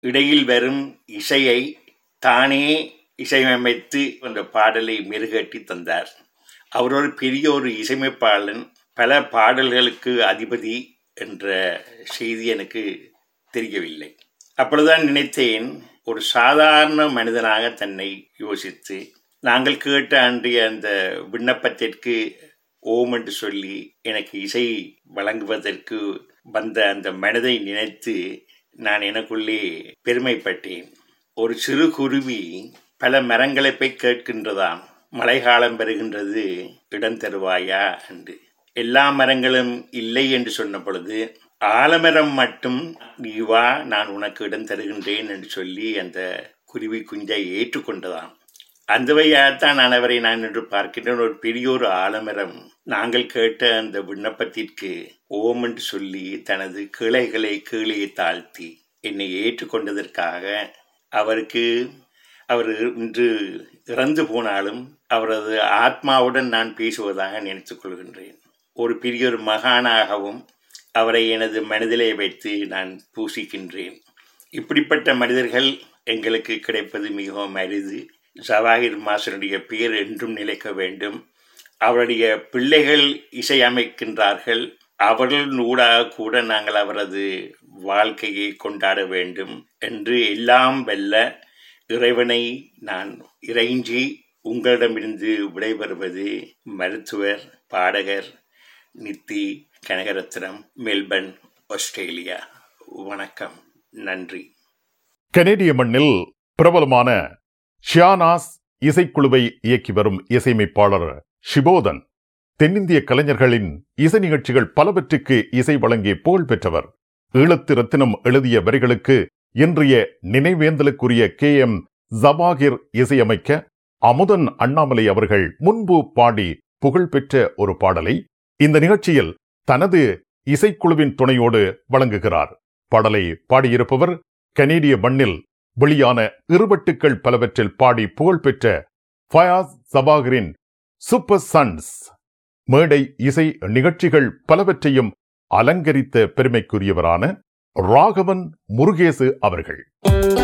இடையில் வரும் இசையை தானே இசையமைத்து அந்த பாடலை மெருகேட்டி தந்தார் அவர் ஒரு பெரிய ஒரு இசையமைப்பாளன் பல பாடல்களுக்கு அதிபதி என்ற செய்தி எனக்கு தெரியவில்லை அப்பொழுதுதான் நினைத்தேன் ஒரு சாதாரண மனிதனாக தன்னை யோசித்து நாங்கள் கேட்ட அன்றைய அந்த விண்ணப்பத்திற்கு ஓம் என்று சொல்லி எனக்கு இசை வழங்குவதற்கு வந்த அந்த மனதை நினைத்து நான் எனக்குள்ளே பெருமைப்பட்டேன் ஒரு சிறு குருவி பல மரங்களை போய் கேட்கின்றதாம் மழைக்காலம் பெறுகின்றது இடம் தருவாயா என்று எல்லா மரங்களும் இல்லை என்று சொன்ன பொழுது ஆலமரம் மட்டும் நீ வா நான் உனக்கு இடம் தருகின்றேன் என்று சொல்லி அந்த குருவி குஞ்சை ஏற்றுக்கொண்டதாம் அந்த வழியாகத்தான் நான் அவரை நான் என்று பார்க்கின்றேன் ஒரு பெரிய ஒரு ஆலமரம் நாங்கள் கேட்ட அந்த விண்ணப்பத்திற்கு ஓம் என்று சொல்லி தனது கிளைகளை கீழே தாழ்த்தி என்னை ஏற்றுக்கொண்டதற்காக அவருக்கு அவர் இன்று இறந்து போனாலும் அவரது ஆத்மாவுடன் நான் பேசுவதாக நினைத்துக் கொள்கின்றேன் ஒரு பெரிய ஒரு மகானாகவும் அவரை எனது மனதிலே வைத்து நான் பூசிக்கின்றேன் இப்படிப்பட்ட மனிதர்கள் எங்களுக்கு கிடைப்பது மிகவும் அரிது ஜவாஹிர் மாசனுடைய பெயர் என்றும் நிலைக்க வேண்டும் அவருடைய பிள்ளைகள் இசையமைக்கின்றார்கள் அவர்கள் ஊடாக கூட நாங்கள் அவரது வாழ்க்கையை கொண்டாட வேண்டும் என்று எல்லாம் வெல்ல இறைவனை நான் இறைஞ்சி உங்களிடமிருந்து விடைபெறுவது மருத்துவர் பாடகர் நித்தி கனகரத்னம் மெல்பர்ன் ஆஸ்திரேலியா வணக்கம் நன்றி கனேடிய மண்ணில் பிரபலமான ஷியானாஸ் இசைக்குழுவை இயக்கி வரும் இசையமைப்பாளர் ஷிபோதன் தென்னிந்திய கலைஞர்களின் இசை நிகழ்ச்சிகள் பலவற்றுக்கு இசை வழங்கி புகழ் பெற்றவர் ஈழத்து ரத்தினம் எழுதிய வரிகளுக்கு இன்றைய நினைவேந்தலுக்குரிய கே எம் ஜபாகிர் இசையமைக்க அமுதன் அண்ணாமலை அவர்கள் முன்பு பாடி புகழ்பெற்ற ஒரு பாடலை இந்த நிகழ்ச்சியில் தனது இசைக்குழுவின் துணையோடு வழங்குகிறார் பாடலை பாடியிருப்பவர் கனேடிய மண்ணில் வெளியான இருவட்டுக்கள் பலவற்றில் பாடி புகழ்பெற்ற ஃபயாஸ் சபாகரின் சூப்பர் சன்ஸ் மேடை இசை நிகழ்ச்சிகள் பலவற்றையும் அலங்கரித்த பெருமைக்குரியவரான ராகவன் முருகேசு அவர்கள்